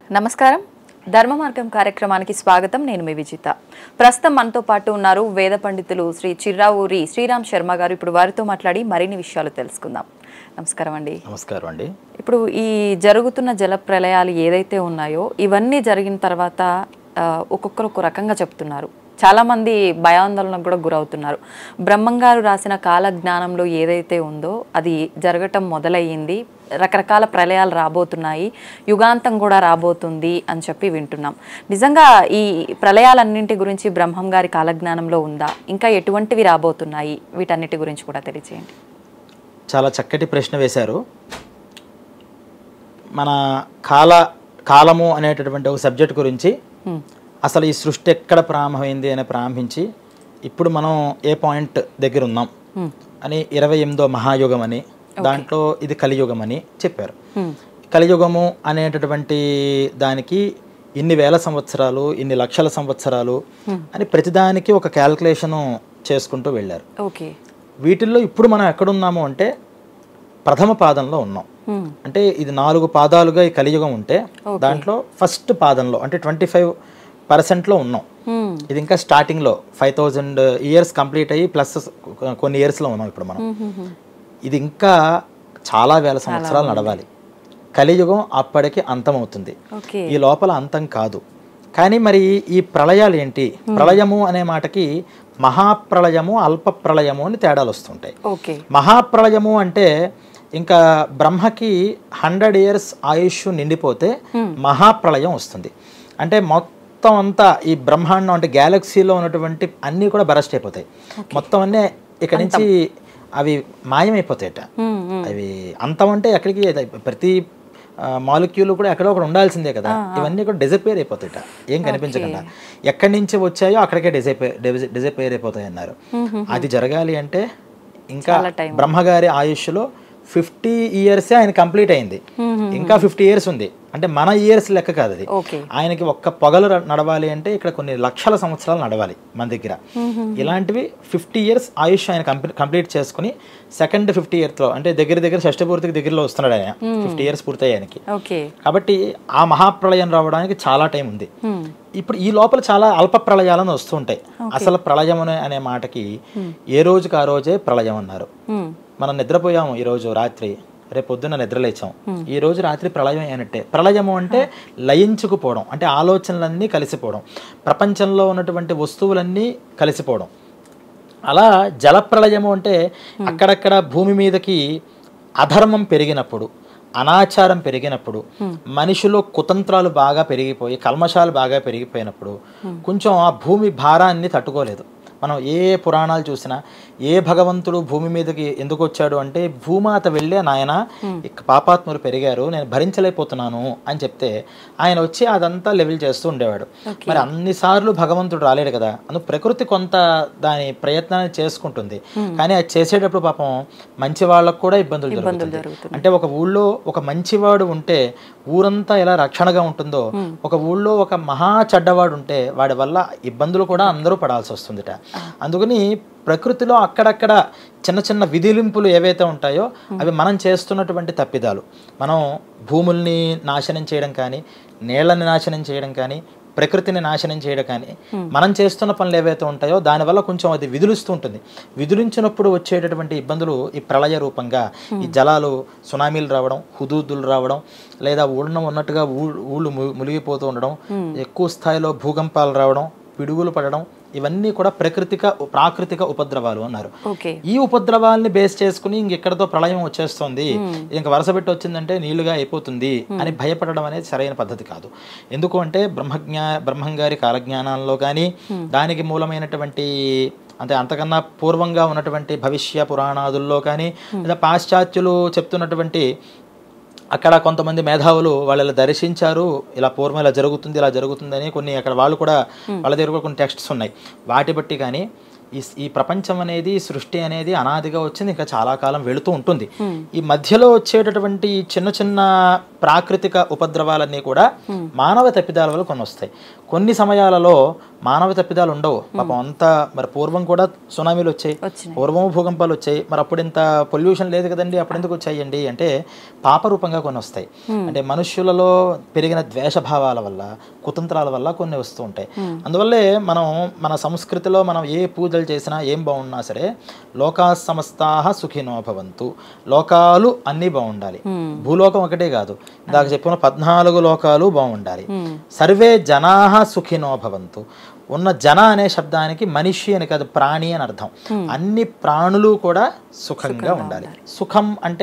నమస్కారం ధర్మ మార్గం కార్యక్రమానికి స్వాగతం నేను మీ విజిత ప్రస్తుతం మనతో పాటు ఉన్నారు వేద పండితులు శ్రీ చిర్రావూరి శ్రీరామ్ శర్మ గారు ఇప్పుడు వారితో మాట్లాడి మరిన్ని విషయాలు తెలుసుకుందాం నమస్కారం అండి నమస్కారం అండి ఇప్పుడు ఈ జరుగుతున్న జల ప్రళయాలు ఏదైతే ఉన్నాయో ఇవన్నీ జరిగిన తర్వాత ఆ, ఒక్కొక్కరు ఒక రకంగా చెప్తున్నారు చాలామంది భయాందోళనకు కూడా గురవుతున్నారు బ్రహ్మంగారు రాసిన కాల జ్ఞానంలో ఏదైతే ఉందో అది జరగటం మొదలయ్యింది రకరకాల ప్రళయాలు రాబోతున్నాయి యుగాంతం కూడా రాబోతుంది అని చెప్పి వింటున్నాం నిజంగా ఈ ప్రళయాలన్నింటి గురించి బ్రహ్మం గారి కాలజ్ఞానంలో ఉందా ఇంకా ఎటువంటివి రాబోతున్నాయి వీటన్నిటి గురించి కూడా తెలియజేయండి చాలా చక్కటి ప్రశ్న వేశారు మన కాల కాలము అనేటటువంటి ఒక సబ్జెక్ట్ గురించి హ్మ్. అసలు ఈ సృష్టి ఎక్కడ ప్రారంభమైంది అని ప్రారంభించి ఇప్పుడు మనం ఏ పాయింట్ దగ్గర ఉన్నాం హ్మ్. అని ఇరవై ఎనిమిదో మహాయుగం అని దాంట్లో ఇది కలియుగం అని చెప్పారు హ్మ్. కలియుగము అనేటటువంటి దానికి ఇన్ని వేల సంవత్సరాలు ఇన్ని లక్షల సంవత్సరాలు అని ప్రతిదానికి ఒక క్యాల్కులేషను చేసుకుంటూ వెళ్ళారు ఓకే వీటిల్లో ఇప్పుడు మనం ఎక్కడున్నాము అంటే ప్రథమ పాదంలో ఉన్నాం హ్మ్. అంటే ఇది నాలుగు పాదాలుగా ఈ కలియుగం ఉంటే దాంట్లో ఫస్ట్ పాదంలో అంటే ట్వంటీ ఫైవ్ పర్సెంట్లో ఉన్నాం హ్మ్. ఇది ఇంకా స్టార్టింగ్లో ఫైవ్ థౌజండ్ ఇయర్స్ కంప్లీట్ అయ్యి ప్లస్ కొన్ని ఇయర్స్లో ఉన్నాం ఇప్పుడు మనం హ్మ్. హ్మ్. ఇది ఇంకా చాలా వేల సంవత్సరాలు నడవాలి కలియుగం అప్పటికి అంతమవుతుంది ఓకే ఈ లోపల అంతం కాదు కానీ మరి ఈ ప్రళయాలు ఏంటి ప్రళయము అనే మాటకి మహాప్రళయము అల్ప ప్రళయము అని తేడాలు వస్తుంటాయి ఓకే మహాప్రళయము అంటే ఇంకా బ్రహ్మకి హండ్రెడ్ ఇయర్స్ ఆయుష్ నిండిపోతే మహాప్రళయం వస్తుంది అంటే మొత్తం అంతా ఈ బ్రహ్మాండం అంటే గ్యాలక్సీలో ఉన్నటువంటి అన్నీ కూడా బరస్ట్ అయిపోతాయి మొత్తం అన్నీ ఇక్కడి నుంచి అవి మాయమైపోతాయట హ్మ్. హ్మ్. అవి అంతం అంటే ఎక్కడికి అది ప్రతి మాలిక్యూల్ కూడా ఎక్కడో ఒకటి ఉండాల్సిందే కదా ఇవన్నీ కూడా డిజపేర్ అయిపోతాయట ఏం కనిపించకుండా ఎక్కడి నుంచి వచ్చాయో అక్కడికే డిజపేర్ డిజపేర్ అయిపోతాయి అన్నారు అది జరగాలి అంటే ఇంకా బ్రహ్మగారి ఆయుష్లో ఫిఫ్టీ ఇయర్సే ఆయన కంప్లీట్ అయింది ఇంకా ఫిఫ్టీ ఇయర్స్ ఉంది అంటే మన ఇయర్స్ లెక్క కాదు అది ఓకే ఆయనకి ఒక్క పొగలు ర- నడవాలి అంటే ఇక్కడ కొన్ని లక్షల సంవత్సరాలు నడవాలి మన దగ్గర ఇలాంటివి ఫిఫ్టీ ఇయర్స్ ఆయుష్ ఆయన కంప్లీ- కంప్లీట్ చేసుకుని సెకండ్ ఫిఫ్టీ ఇయర్స్లో అంటే దగ్గర దగ్గర షష్ఠపూర్తికి దగ్గరలో వస్తున్నాడు ఆయన ఫిఫ్టీ ఇయర్స్ పూర్తయ్యాయి ఆయనకి ఓకే కాబట్టి ఆ మహాప్రళయం రావడానికి చాలా టైం ఉంది హ్మ్. ఇప్పుడు ఈ లోపల చాలా అల్ప ప్రళయాలను వస్తూ ఉంటాయి అసలు ప్రళయం అనే- అనే మాటకి ఏ రోజుకి ఆ రోజే ప్రళయం అన్నారు హ్మ్. మనం నిద్రపోయాము ఈ రోజు రాత్రి రేపు పొద్దున్న నిద్రలేచాం ఈ రోజు రాత్రి ప్రళయం అయినట్టే ప్రళయము అంటే లయించుకుపోవడం అంటే ఆలోచనలన్నీ కలిసిపోవడం ప్రపంచంలో ఉన్నటువంటి వస్తువులన్నీ కలిసిపోవడం అలా జలప్రళయము అంటే అక్కడక్కడ భూమి మీదకి అధర్మం పెరిగినప్పుడు అనాచారం పెరిగినప్పుడు మనిషిలో కుతంత్రాలు బాగా పెరిగిపోయి కల్మషాలు బాగా పెరిగిపోయినప్పుడు కొంచెం ఆ భూమి భారాన్ని తట్టుకోలేదు మనం ఏ పురాణాలు చూసినా ఏ భగవంతుడు భూమి మీదకి ఎందుకు వచ్చాడు అంటే భూమాత వెళ్ళే నాయన ఇక పాపాత్ములు పెరిగారు నేను భరించలేకపోతున్నాను అని చెప్తే ఆయన వచ్చి అదంతా లెవెల్ చేస్తూ ఉండేవాడు మరి అన్నిసార్లు భగవంతుడు రాలేడు కదా అందుకు ప్రకృతి కొంత దాని ప్రయత్నాన్ని చేసుకుంటుంది కానీ అది చేసేటప్పుడు పాపం మంచి వాళ్ళకు కూడా ఇబ్బందులు జరుగుతుంది జరుగుతున్నాయి. అంటే ఒక ఊళ్ళో ఒక మంచివాడు ఉంటే ఊరంతా ఎలా రక్షణగా ఉంటుందో ఒక ఊళ్ళో ఒక మహా చెడ్డవాడు ఉంటే వాడి వల్ల ఇబ్బందులు కూడా అందరూ పడాల్సి వస్తుందిట అందుకని ప్రకృతిలో అక్కడక్కడ చిన్న చిన్న విధిలింపులు ఏవైతే ఉంటాయో అవి మనం చేస్తున్నటువంటి తప్పిదాలు మనం భూముల్ని నాశనం చేయడం కానీ నీళ్ళని నాశనం చేయడం కానీ ప్రకృతిని నాశనం చేయడం కానీ మనం చేస్తున్న పనులు ఏవైతే ఉంటాయో దానివల్ల కొంచెం అది విధులుస్తూ ఉంటుంది విధులించినప్పుడు వచ్చేటటువంటి ఇబ్బందులు ఈ ప్రళయ రూపంగా ఈ జలాలు సునామీలు రావడం హుదూదులు రావడం లేదా ఊళ్ళో ఉన్నట్టుగా ఊ- ఊళ్ళు ము- మునిగిపోతూ ఉండడం ఎక్కువ స్థాయిలో భూకంపాలు రావడం పిడుగులు పడడం ఇవన్నీ కూడా ప్రకృతిక ప్రాకృతిక ఉపద్రవాలు అన్నారు ఓకే ఈ ఉపద్రవాల్ని బేస్ చేసుకుని ఇంకెక్కడతో ప్రళయం వచ్చేస్తుంది ఇంక వరుస పెట్టి వచ్చిందంటే నీళ్లుగా అయిపోతుంది అని భయపడడం అనేది సరైన పద్ధతి కాదు ఎందుకు అంటే బ్రహ్మజ్ఞా బ్రహ్మంగారి కాలజ్ఞానాల్లో కానీ దానికి మూలమైనటువంటి అంటే అంతకన్నా పూర్వంగా ఉన్నటువంటి భవిష్య పురాణాదుల్లో కానీ లేదా పాశ్చాత్యులు చెప్తున్నటువంటి అక్కడ కొంతమంది మేధావులు వాళ్ళని దర్శించారు ఇలా పూర్వం ఇలా జరుగుతుంది ఇలా జరుగుతుందని కొన్ని అక్కడ వాళ్ళు కూడా వాళ్ళ దగ్గర కూడా కొన్ని టెక్స్ట్స్ ఉన్నాయి వాటి బట్టి కానీ ఈ ఈ ప్రపంచం అనేది సృష్టి అనేది అనాదిగా వచ్చింది ఇంకా చాలా కాలం వెళుతూ ఉంటుంది ఈ మధ్యలో వచ్చేటటువంటి ఈ చిన్న చిన్న ప్రాకృతిక ఉపద్రవాలన్నీ కూడా మానవ తప్పిదాల వల్ల కొన్ని వస్తాయి కొన్ని సమయాలలో మానవ తప్పిదాలు ఉండవు పాపం అంతా మరి పూర్వం కూడా సునామీలు వచ్చాయి వచ్చినాయి పూర్వం భూకంపాలు వచ్చాయి మరి అప్పుడు ఇంత పొల్యూషన్ లేదు కదండి అప్పుడు ఎందుకు వచ్చాయండి అంటే పాపరూపంగా కొన్ని వస్తాయి అంటే మనుష్యులలో పెరిగిన ద్వేషభావాల వల్ల కుతంత్రాల వల్ల కొన్ని వస్తూ ఉంటాయి అందువల్లే మనం మన సంస్కృతిలో మనం ఏ పూజలు చేసినా ఏం బాగున్నా సరే లోకా సమస్తాహ సుఖినో భవంతు లోకాలు అన్నీ బాగుండాలి భూలోకం ఒకటే కాదు ఇందాక చెప్పిన పద్నాలుగు లోకాలు బాగుండాలి సర్వే జనాహ సుఖినో భవంతు ఉన్న జన అనే శబ్దానికి మనిషి అని కాదు ప్రాణి అని అర్థం అన్ని ప్రాణులు కూడా సుఖంగా ఉండాలి సుఖం అంటే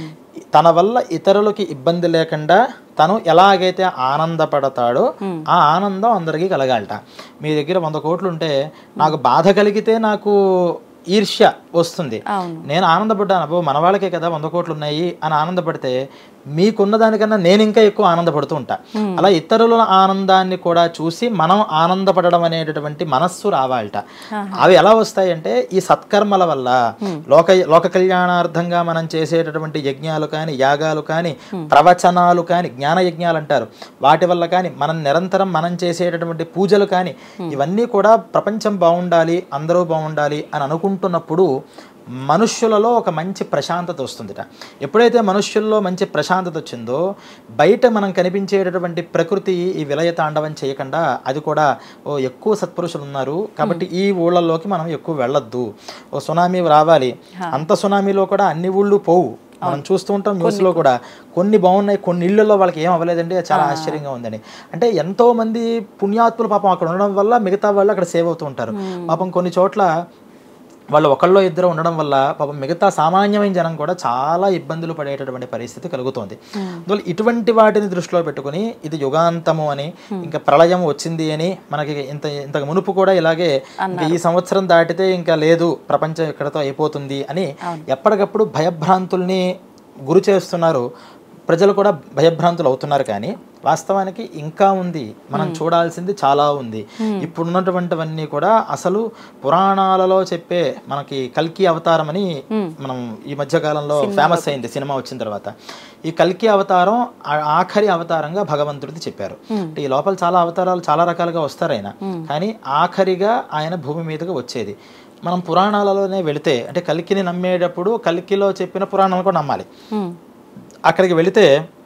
తన వల్ల ఇతరులకి ఇబ్బంది లేకుండా తను ఎలాగైతే ఆనందపడతాడో ఆ ఆనందం అందరికీ కలగాలట మీ దగ్గర వంద కోట్లు ఉంటే నాకు బాధ కలిగితే నాకు ఈర్ష్య వస్తుంది అవును నేను ఆనందపడ్డాను అబ్బో మన వాళ్ళకే కదా వంద కోట్లు ఉన్నాయి అని ఆనందపడితే మీకున్న దానికన్నా నేను ఇంకా ఎక్కువ ఆనందపడుతూ ఉంటా అలా ఇతరుల ఆనందాన్ని కూడా చూసి మనం ఆనందపడడం అనేటటువంటి మనస్సు రావాలట అవి ఎలా వస్తాయంటే ఈ సత్కర్మల వల్ల లోక లోక కళ్యాణార్థంగా మనం చేసేటటువంటి యజ్ఞాలు కానీ యాగాలు కానీ ప్రవచనాలు కానీ జ్ఞాన యజ్ఞాలు అంటారు వాటి వల్ల కానీ మనం నిరంతరం మనం చేసేటటువంటి పూజలు కానీ ఇవన్నీ కూడా ప్రపంచం బాగుండాలి అందరూ బాగుండాలి అని అనుకుంటున్నప్పుడు మనుష్యులలో ఒక మంచి ప్రశాంతత వస్తుందిట ఎప్పుడైతే మనుష్యుల్లో మంచి ప్రశాంతత వచ్చిందో బయట మనం కనిపించేటటువంటి ప్రకృతి ఈ విలయ తాండవం చేయకుండా అది కూడా ఓ ఎక్కువ సత్పురుషులు ఉన్నారు కాబట్టి ఈ ఊళ్ళల్లోకి మనం ఎక్కువ వెళ్ళొద్దు ఓ సునామీ రావాలి అంత సునామీలో కూడా అన్ని ఊళ్ళు పోవు మనం చూస్తూ ఉంటాం న్యూస్లో కూడా కొన్ని బాగున్నాయి కొన్ని ఇళ్లలో వాళ్ళకి ఏం అవ్వలేదండి అది చాలా ఆశ్చర్యంగా ఉందండి అంటే ఎంతో మంది పుణ్యాత్ములు పాపం అక్కడ ఉండడం వల్ల మిగతా వాళ్ళు అక్కడ సేవ్ అవుతూ ఉంటారు పాపం కొన్ని చోట్ల వాళ్ళు ఒకళ్ళో ఇద్దరు ఉండడం వల్ల పాపం మిగతా సామాన్యమైన జనం కూడా చాలా ఇబ్బందులు పడేటటువంటి పరిస్థితి కలుగుతోంది అందువల్ల ఇటువంటి వాటిని దృష్టిలో పెట్టుకుని ఇది యుగాంతము అని ఇంకా ప్రళయం వచ్చింది అని మనకి ఇంత ఇంతకు మునుపు కూడా ఇలాగే ఇంకా ఈ సంవత్సరం దాటితే ఇంకా లేదు ప్రపంచం ఇక్కడతో అయిపోతుంది అని ఎప్పటికప్పుడు భయభ్రాంతుల్ని గురి చేస్తున్నారు ప్రజలు కూడా భయభ్రాంతులు అవుతున్నారు కానీ వాస్తవానికి ఇంకా ఉంది మనం చూడాల్సింది చాలా ఉంది ఇప్పుడున్నటువంటివన్నీ కూడా అసలు పురాణాలలో చెప్పే మనకి కల్కి అవతారం అని మనం ఈ మధ్య కాలంలో ఫేమస్ అయింది సినిమా వచ్చిన తర్వాత ఈ కల్కి అవతారం ఆ- ఆఖరి అవతారంగా భగవంతుడిది చెప్పారు అంటే ఈ లోపల చాలా అవతారాలు చాలా రకాలుగా వస్తారు ఆయన కానీ ఆఖరిగా ఆయన భూమి మీదకి వచ్చేది మనం పురాణాలలోనే వెళితే అంటే కల్కిని నమ్మేటప్పుడు కల్కిలో చెప్పిన పురాణాలు కూడా నమ్మాలి ఉమ్. అక్కడికి వెళితే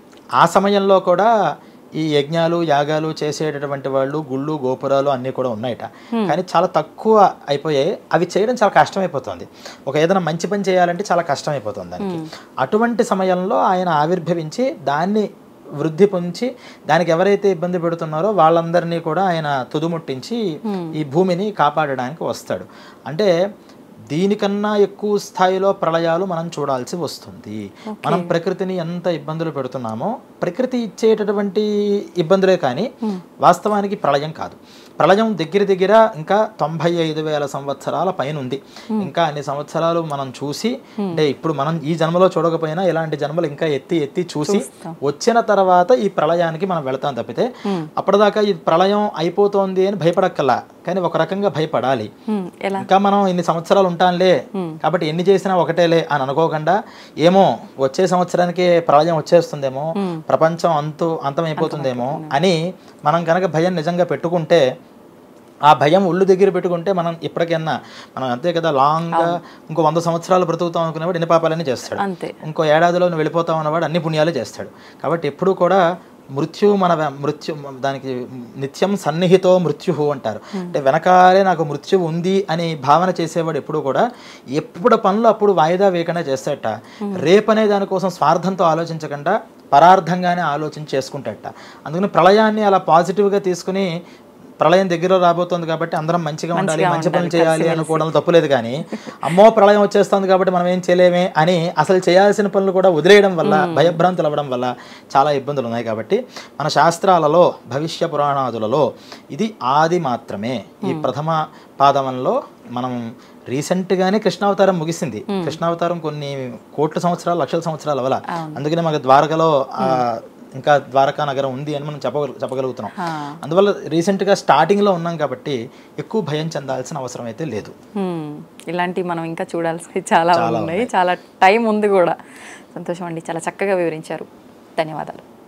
ఆ సమయంలో కూడా ఈ యజ్ఞాలు యాగాలు చేసేటటువంటి వాళ్ళు గుళ్ళు గోపురాలు అన్నీ కూడా ఉన్నాయట కానీ చాలా తక్కువ అయిపోయాయి అవి చేయడం చాలా కష్టమైపోతుంది ఒక ఏదైనా మంచి పని చేయాలంటే చాలా కష్టమైపోతుంది దానికి అటువంటి సమయంలో ఆయన ఆవిర్భవించి దాన్ని వృద్ధి పొంచి దానికి ఎవరైతే ఇబ్బంది పెడుతున్నారో వాళ్ళందరినీ కూడా ఆయన తుదుముట్టించి ఈ భూమిని కాపాడడానికి వస్తాడు అంటే దీనికన్నా ఎక్కువ స్థాయిలో ప్రళయాలు మనం చూడాల్సి వస్తుంది మనం ప్రకృతిని ఎంత ఇబ్బందులు పెడుతున్నామో ప్రకృతి ఇచ్చేటటువంటి ఇబ్బందులే కానీ వాస్తవానికి ప్రళయం కాదు ప్రళయం దగ్గర దగ్గర ఇంకా తొంభై ఐదు వేల సంవత్సరాల పైన ఉంది ఇంకా అన్ని సంవత్సరాలు మనం చూసి అంటే ఇప్పుడు మనం ఈ జన్మలో చూడకపోయినా ఇలాంటి జన్మలు ఇంకా ఎత్తి ఎత్తి చూసి వచ్చిన తర్వాత ఈ ప్రళయానికి మనం వెళతాం తప్పితే అప్పటిదాకా ఈ ప్రళయం అయిపోతోంది అని భయపడక్కల్లా కానీ ఒక రకంగా భయపడాలి ఉమ్. ఎలా ఇంకా మనం ఇన్ని సంవత్సరాలు ఉంటాంలే కాబట్టి ఎన్ని చేసినా ఒకటేలే అని అనుకోకుండా ఏమో వచ్చే సంవత్సరానికి ప్రళయం వచ్చేస్తుందేమో ప్రపంచం అంతు అంతమైపోతుందేమో అని మనం కనుక భయం నిజంగా పెట్టుకుంటే ఆ భయం ఒళ్ళు దగ్గర పెట్టుకుంటే మనం ఇప్పటికైనా మనం అంతే కదా లాంగ్గా ఇంకో వంద సంవత్సరాలు బ్రతుకుతాం అనుకునేవాడు ఎన్ని పాపాలన్నీ చేస్తాడు అంతే ఇంకో ఏడాదిలో నువ్వు వెళ్ళిపోతావు అన్నవాడు అన్ని పుణ్యాలు చేస్తాడు కాబట్టి ఎప్పుడు కూడా మృత్యు మన వె- మృత్యు దానికి నిత్యం సన్నిహితో మృత్యు అంటారు అంటే వెనకాలే నాకు మృత్యు ఉంది అని భావన చేసేవాడు ఎప్పుడు కూడా ఎప్పుడు పనులు అప్పుడు వాయిదా వేయకుండా చేస్తాడట రేపనే దానికోసం స్వార్థంతో ఆలోచించకుండా పరార్థంగానే ఆలోచించి చేసుకుంటాడట అందుకని ప్రళయాన్ని అలా పాజిటివ్గా తీసుకుని ప్రళయం దగ్గర రాబోతోంది కాబట్టి అందరం మంచిగా ఉండాలి మంచి పనులు చేయాలి అనుకోవడం తప్పులేదు కానీ అమ్మో ప్రళయం వచ్చేస్తుంది కాబట్టి మనం ఏం చేయలేమే అని అసలు చేయాల్సిన పనులు కూడా వదిలేయడం వల్ల భయభ్రాంతులు అవ్వడం వల్ల చాలా ఇబ్బందులు ఉన్నాయి కాబట్టి మన శాస్త్రాలలో భవిష్య పురాణాదులలో ఇది ఆది మాత్రమే ఈ ప్రథమ పాదవంలో మనం రీసెంట్గానే కృష్ణావతారం ముగిసింది కృష్ణావతారం కొన్ని కోట్ల సంవత్సరాలు లక్షల సంవత్సరాలు అవల అందుకనే మనకు ద్వారకలో ఆ, ఇంకా ద్వారకా నగరం ఉంది అని మనం చెప్పగ చెప్పగలుగుతున్నాం ఆ. అందువల్ల రీసెంట్గా స్టార్టింగ్లో ఉన్నాం కాబట్టి ఎక్కువ భయం చెందాల్సిన అవసరం అయితే లేదు హ్మ్. ఇలాంటివి మనం ఇంకా చూడాల్సినవి చాలా ఉన్నాయి చాలా టైం ఉంది కూడా సంతోషం అండి చాలా చక్కగా వివరించారు ధన్యవాదాలు